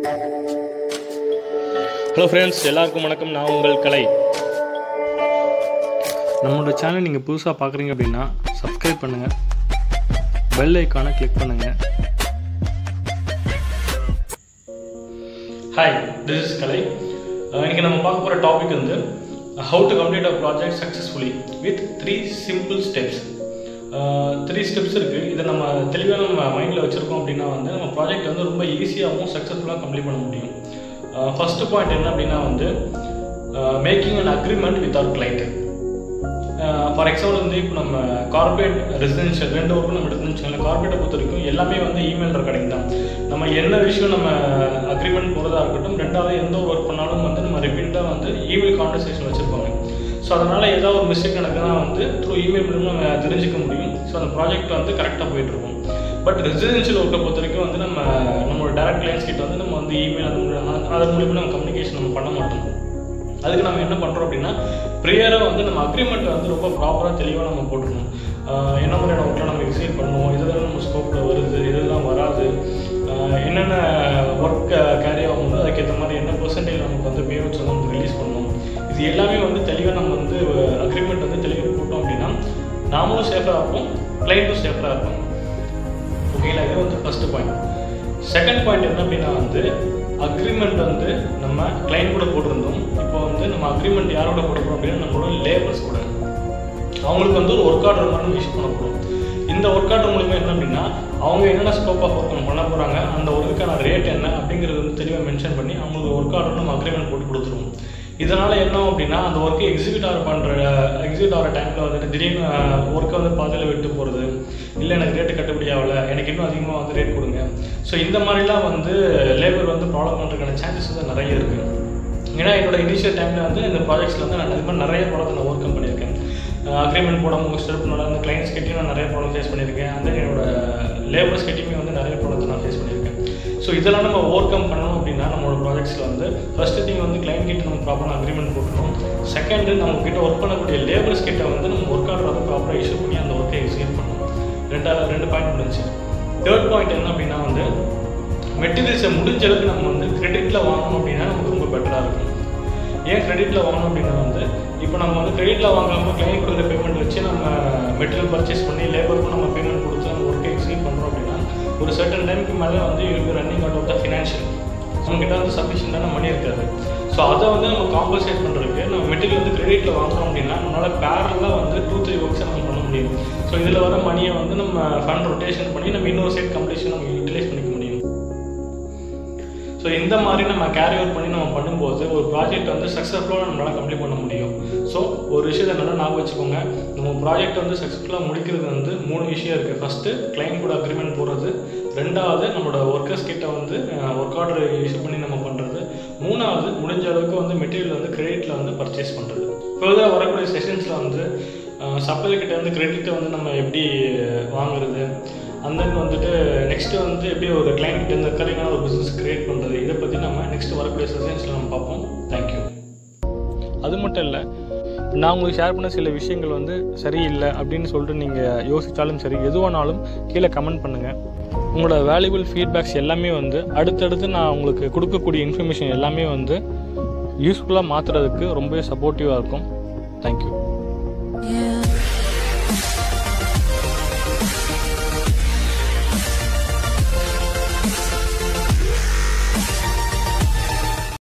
Hello friends எல்லாருக்கும் வணக்கம் நான் உங்கள் கலை நம்மளோட சேனல் நீங்கள் புதுசாக பார்க்குறீங்க அப்படின்னா சப்ஸ்கிரைப் பண்ணுங்கள் பெல் ஐக்கானை கிளிக் பண்ணுங்கள் hi this is Kalai ah இன்னைக்கு நம்ம பார்க்க போகிற டாபிக் வந்து how to complete a project successfully with three simple steps three steps இருக்குது இதை நம்ம தெளிவாக நம்ம மைண்டில் வச்சுருக்கோம் அப்படின்னா வந்து நம்ம ப்ராஜெக்ட் வந்து ரொம்ப ஈஸியாகவும் சக்ஸஸ்ஃபுல்லாக கம்ப்ளீட் பண்ண முடியும் ஃபஸ்ட்டு பாயிண்ட் என்ன அப்படின்னா வந்து making an agreement with our client for example வந்து இப்போ நம்ம கார்பரேட் ரெசிடென்ஷியல் ரெண்டு ஒர்க்கும் நம்ம எடுத்துன்னு வச்சுக்கோங்களேன் கார்பரேட்டை பொறுத்த வரைக்கும் எல்லாமே வந்து இமெயில் ரெக்கார்டிங் தான் நம்ம என்ன விஷயம் நம்ம அக்ரிமெண்ட் போகிறதா இருக்கட்டும் ரெண்டாவது எந்த ஒரு ஒர்க் பண்ணாலும் வந்து நம்ம ரிப்பீட்டாக வந்து இமெயில் கான்வர்சேஷன் வச்சுருப்பாங்க ஸோ அதனால் ஏதாவது ஒரு மிஸ்டேக் நடக்குதுன்னா வந்து த்ரூ இமெயில் மூலம் நம்ம தெரிஞ்சுக்க முடியும் ஸோ அந்த ப்ராஜெக்ட் வந்து கரெக்டாக போயிட்டுருக்கும் பட் ரெசிடென்ஷியல் ஒர்க்கை பொறுத்த வரைக்கும் வந்து நம்ம நம்மளோட டேரக்ட் கிளைண்ட்ஸ் கிட்ட வந்து நம்ம வந்து இமெயில் அது மூலம் அதன் மூலியமாக நம்ம கம்யூனிகேஷன் நம்ம பண்ண மாட்டோம் அதுக்கு நம்ம என்ன பண்ணுறோம் அப்படின்னா ப்ரேயராக வந்து நம்ம அக்ரிமெண்ட் வந்து ரொம்ப ப்ராப்பராக தெளிவாக நம்ம போட்டுருணும் ஆஹ் என்ன மாதிரியான ஒர்க்கெலாம் நம்ம எக்ஸைட் பண்ணுவோம் இதெல்லாம் நம்ம ஸ்கோப்பில் வருது இதெல்லாம் வராது ஆஹ் என்னென்ன ஒர்க் கேரி ஆகும்போது அதுக்கேற்ற மாதிரி என்ன பர்சன்டேஜ் நமக்கு வந்து பேமெண்ட்ஸ் வந்து நம்ம ரிலீஸ் பண்ணணும் இது எல்லாமே வந்து தெளிவாக நம்ம வந்து அக்ரிமெண்ட் வந்து தெளிவாக போட்டோம் அப்படின்னா நாமளும் சேஃபாக இருப்போம் கிளைண்ட்டும் சேஃபாக இருப்பாங்க ஓகேங்களா இது வந்து ஃபஸ்ட்டு பாயிண்ட் செகண்ட் பாயிண்ட் என்ன அப்படின்னா வந்து அக்ரிமெண்ட் வந்து நம்ம கிளைண்ட் கூட போட்டிருந்தோம் இப்போ வந்து நம்ம அக்ரிமெண்ட் யாரோட போட போகிறோம் அப்படின்னா நம்மளோட லேபர்ஸ் கூட அவங்களுக்கு வந்து ஒரு ஒர்க் ஆர்டர் மாதிரி விஷ் பண்ண போகிறோம் இந்த ஒர்க் ஆர்டர் மூலிமா என்ன அப்படின்னா அவங்க என்னென்ன ஸ்கோப் ஆஃப் ஒர்க் பண்ண போகிறாங்க அந்த ஒர்க்குக்கான ரேட் என்ன அப்படிங்கிறது வந்து தெளிவாக மென்ஷன் பண்ணி அவங்களுக்கு ஒர்க் ஆர்டர் நம்ம அக்ரிமெண்ட் போட்டு கொடுத்துருவோம் இதனால் என்ன ஆகும் அப்படின்னா அந்த ஒர்க்கை எக்ஸிக்யூட் ஆகிற பண்ணுற எக்ஸிக்யூட் ஆகிற டைமில் வந்துட்டு திடீர்னு ஒர்க்கை வந்து பாதையில் விட்டு போகிறது இல்லை எனக்கு ரேட்டு கட்டுப்படி ஆகலை எனக்கு இன்னும் அதிகமாக வந்து ரேட் கொடுங்க ஸோ இந்த மாதிரிலாம் வந்து லேபர் வந்து ப்ராப்ளம் பண்ணுறதுக்கான சான்சஸ் வந்து நிறைய இருக்குது ஏன்னா என்னோட இனிஷியல் டைமில் வந்து இந்த ப்ராஜெக்ட்ஸில் வந்து நான் இது மாதிரி நிறைய ப்ராடக்ட் நான் ஒர்க் பண்ணியிருக்கேன் அக்ரிமெண்ட் போட முடிச்சுட்டு என்னோட அந்த கிளைண்ட்ஸ் கிட்டையும் நான் நிறைய ப்ராப்ளம் ஃபேஸ் பண்ணியிருக்கேன் அந்த என்னோட லேபர்ஸ் கிட்டையுமே வந்து நிறைய ப்ராப்ளத்தை நான் ஃபேஸ் பண்ணியிருக்கேன் ஸோ இதெல்லாம் நம்ம ஓவர் கம் பண்ணணும் அப்படின்னா நம்மளோட ப்ராஜெக்ட்ஸில் வந்து ஃபஸ்ட்டு திங் வந்து கிளைண்ட் கிட்ட நம்ம ப்ராப்பராக அக்ரிமெண்ட் போட்டுக்கணும் செகண்டு நம்ம கிட்ட ஒர்க் பண்ணக்கூடிய லேபர்ஸ் கிட்ட வந்து நம்ம ஒர்க் ஆர்டர் வந்து ப்ராப்பராக இஷ்யூ பண்ணி அந்த ஒர்க்கை எக்ஸிக்யூட் பண்ணணும் ரெண்டாவது ரெண்டு பாயிண்ட் முடிஞ்சு தேர்ட் பாயிண்ட் என்ன அப்படின்னா வந்து மெட்டீரியல்ஸை முடிஞ்ச அளவுக்கு நம்ம வந்து கிரெடிட்டில் வாங்கணும் அப்படின்னா நமக்கு ரொம்ப பெட்டராக இருக்கும் ஏன் கிரெடிட்டில் வாங்கணும் அப்படின்னா வந்து இப்போ நம்ம வந்து கிரெடிட்டில் வாங்காமல் கிளைண்ட் கொடுக்குற பேமெண்ட் வச்சு நம்ம மெட்டீரியல் பர்ச்சேஸ் பண்ணி லேபருக்கும் நம்ம பேமெண்ட் கொடுத்து நம்ம ஒர்க்கை எக்ஸிக்யூட் பண்ணுறோம் அப்படின்னா ஒரு சர்டன் டைமுக்கு மேலே வந்து இருக்கு running out of the financial நம்மகிட்ட வந்து சஃபிஷியண்டான மணி இருக்காது ஸோ அதை வந்து நம்ம காம்பன்சேட் பண்ணுறதுக்கு நம்ம மெட்டீரியல் வந்து கிரெடிட்டில் வாங்குறோம் அப்படின்னா நம்மளால் பேரலாக வந்து டூ த்ரீ ஒர்க்ஸை நம்ம பண்ண முடியும் ஸோ இதில் வர மணியை வந்து நம்ம ஃபண்ட் ரொட்டேஷன் பண்ணி நம்ம இன்னொரு சைட் கம்ப்ளீஷன் நம்ம யூட்டிலைஸ் பண்ணிக்க முடியும் ஸோ இந்த மாதிரி நம்ம கேரி அவுட் பண்ணி நம்ம பண்ணும்போது ஒரு ப்ராஜெக்ட் வந்து சக்ஸஸ்ஃபுல்லாக நம்மளால் கம்ப்ளீட் பண்ண முடியும் ஸோ ஒரு விஷயத்தை நல்லா ஞாபகம் வச்சுக்கோங்க நம்ம ப்ராஜெக்ட் வந்து சக்ஸஸ்ஃபுல்லாக முடிக்கிறது வந்து மூணு விஷயம் இருக்குது ஃபஸ்ட்டு கிளைண்ட் கூட அக்ரிமெண்ட் போடுறது ரெண்டாவது நம்மளோட ஒர்க்கர்ஸ் கிட்ட வந்து ஒர்க் ஆர்டர் இஷ்யூ பண்ணி நம்ம பண்ணுறது மூணாவது முடிஞ்ச அளவுக்கு வந்து மெட்டீரியல் வந்து கிரெடிட்டில் வந்து பர்ச்சேஸ் பண்ணுறது ஃபர்தராக வரக்கூடிய செஷன்ஸில் வந்து சப்ளை கிட்ட வந்து கிரெடிட்டை வந்து நம்ம எப்படி வாங்குறது அந்த வந்துட்டு நெக்ஸ்ட்டு வந்து எப்படி ஒரு கிளைண்ட் கிட்ட இருந்து கரெக்டான ஒரு பிஸ்னஸ் கிரியேட் பண்ணுறது இதை பற்றி நம்ம நெக்ஸ்ட் வரக்கூடிய செஷன்ஸில் நம்ம பார்ப்போம் தேங்க்யூ அது மட்டும் இல்லை நான் உங்களுக்கு ஷேர் பண்ண சில விஷயங்கள் வந்து சரியில்லை அப்படின்னு சொல்லிட்டு நீங்கள் யோசித்தாலும் சரி எதுவானாலும் கீழே கமெண்ட் பண்ணுங்கள் உங்களோட வேல்யூபிள் ஃபீட்பேக்ஸ் எல்லாமே வந்து அடுத்தடுத்து நான் உங்களுக்கு கொடுக்கக்கூடிய இன்ஃபர்மேஷன் எல்லாமே வந்து யூஸ்ஃபுல்லாக மாற்றுறதுக்கு ரொம்பவே சப்போர்ட்டிவாக இருக்கும் தேங்க்யூ Yeah.